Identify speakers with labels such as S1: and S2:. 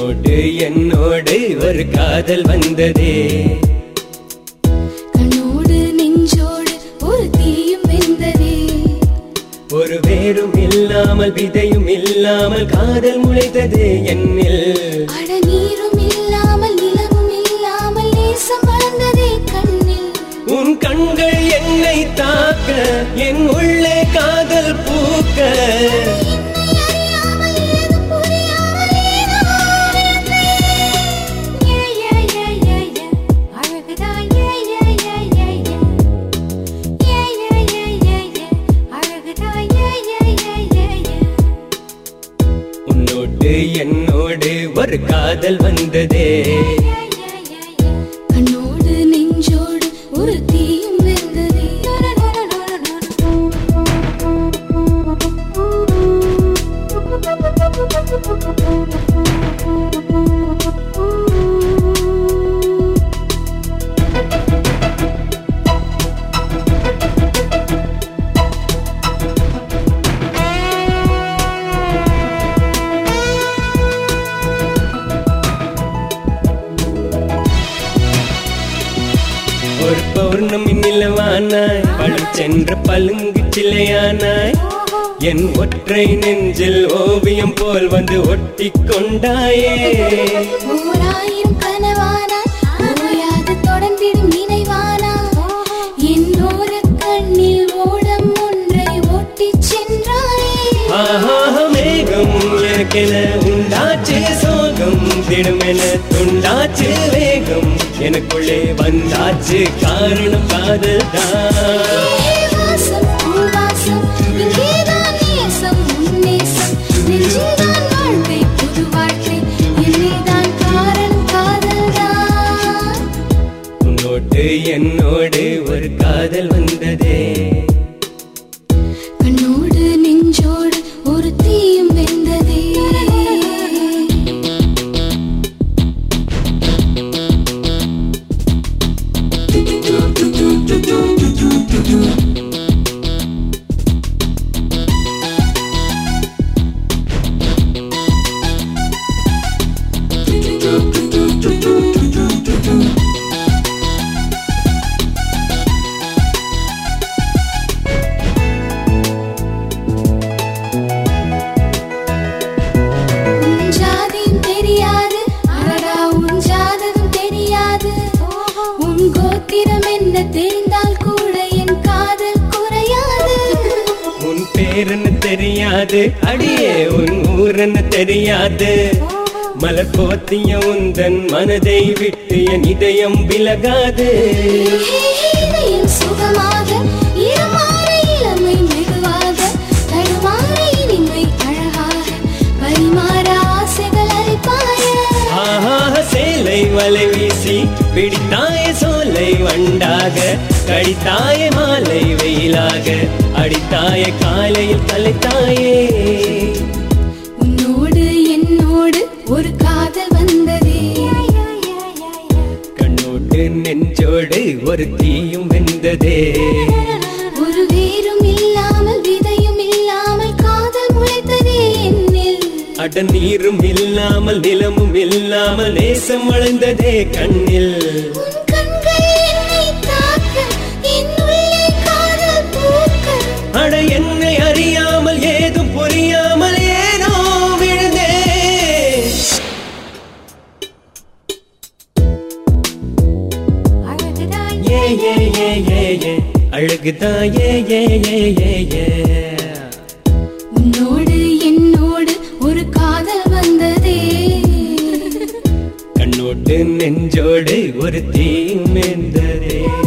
S1: உன்னோடு என்னோடு ஒரு காதல் வந்ததே
S2: கண்ணோடு நெஞ்சோடு ஒரு தீயும் வெந்ததே
S1: ஒரு வேரும் இல்லாமல் விதையும் இல்லாமல் காதல் முளைத்தது என்னில்
S2: அட நீரும் இல்லாமல் நிலவும் இல்லாமல் நேசம் வளர்ந்ததே கண்ணில்
S1: உன் கண்கள் என்னை தாக்க என் உள்ளே காதல் பூக்க
S2: என்னை அறியாமல் ஏதும் புரியாமல் ஏனோ விழுந்தேன். ஏ, ஏ, ஏ, ஏ, ஏ. அழகுதான் ஏ, ஏ, ஏ, ஏ, ஏ. ஏ, ஏ, ஏ, ஏ, ஏ. அழகுதான் ஏ, ஏ, ஏ, ஏ, ஏ.
S1: உன்னோடு என்னோடு ஒரு காதல் வந்ததே
S2: கண்ணோடு நெஞ்சோடு ஒரு தீயும் வெந்ததே
S1: ஒரு பௌர்ணமி நிலவானாய் பழம் சென்ற பழுங்கு சிலையானாய் என் ஒற்றை நெஞ்சில் ஓவியம் போல் வந்து ஒட்டி கொண்டாயே
S2: ஓராயிரம் கனவானாய் ஓயாது தொடர்ந்திடும் நினைவானாய் என்னோர கண்ணில் ஓடம் ஒன்றை ஓட்டிச் சென்றாயே
S1: ஆஹா மேகம் எனக்கென உண்டாச்சு சோகம் திடுமென துண்டாச்சு வேகம் எனக்குள்ளே வந்தாச்சு காரணம் காதல் தான்
S2: வாசம் உன் வாசம் இங்கேதான் நேசம் உன் நேசம் நெஞ்சில்தான் வாழ்க்கை புது வாழ்க்கை என்னைதான் காரணம் காதல்தான்
S1: உன்னோடு என்னோடு ஒரு காதல் வந்ததே
S2: கண்ணோடு நெஞ்சோடு ஒரு தீயும் வெந்ததே உன் ஜாதியும் தெரியாது அடடா உன் ஜாதகம் தெரியாது உன் கோத்திரம் என்ன தெரிந்தால் கூட என் காதல் குறையாது
S1: உன் பேருன்னு தெரியாது அடியே உன் ஊருன்னு தெரியாது மலர் போத்திய உந்தன் மனதை விட்டு என் இதயம் விலகாது
S2: இதயம் சுகமாக இருமாற இளமை மெதுவாக தடுமாற இனிமை அழகாக பரிமாற ஆசைகள் அளிப்பாய
S1: ஆஹா சேலை வலை வீசி பிடித்தாய சோலை வண்டாக கடித்தாய மாலை வெயிலாக அடித்தாய காலையில் கலைத்தாயே
S2: உன்னோடு என்னோடு ஒரு காதல் வந்ததே
S1: கண்ணோடு நெஞ்சோடு ஒரு தீயும் வெந்ததே
S2: ஒரு வேரும் இல்லாமல் விதையும் இல்லாமல் காதல் முளைத்ததே என்னில்
S1: அட நீரும் இல்லாமல் நிலமும் இல்லாமல் நேசம் வளர்ந்ததே கண்ணில்
S2: உன் கண்கள் என்னை தாக்க என் உள்ளே காதல் பூக்க
S1: அட என்னை அறியாமல் ஏதும் புரியாமல் ஏனோ விழுந்தே
S2: அழகுதான்
S1: ஏ ஏ ஏ ஏ ஏ அழகுதான் ஏ ஏ ஏ ஏ ஏ
S2: உன்னோடு என்னோடு ஒரு காதல் வந்ததே
S1: கண்ணோடு நெஞ்சோடு ஒரு தீ மேந்ததே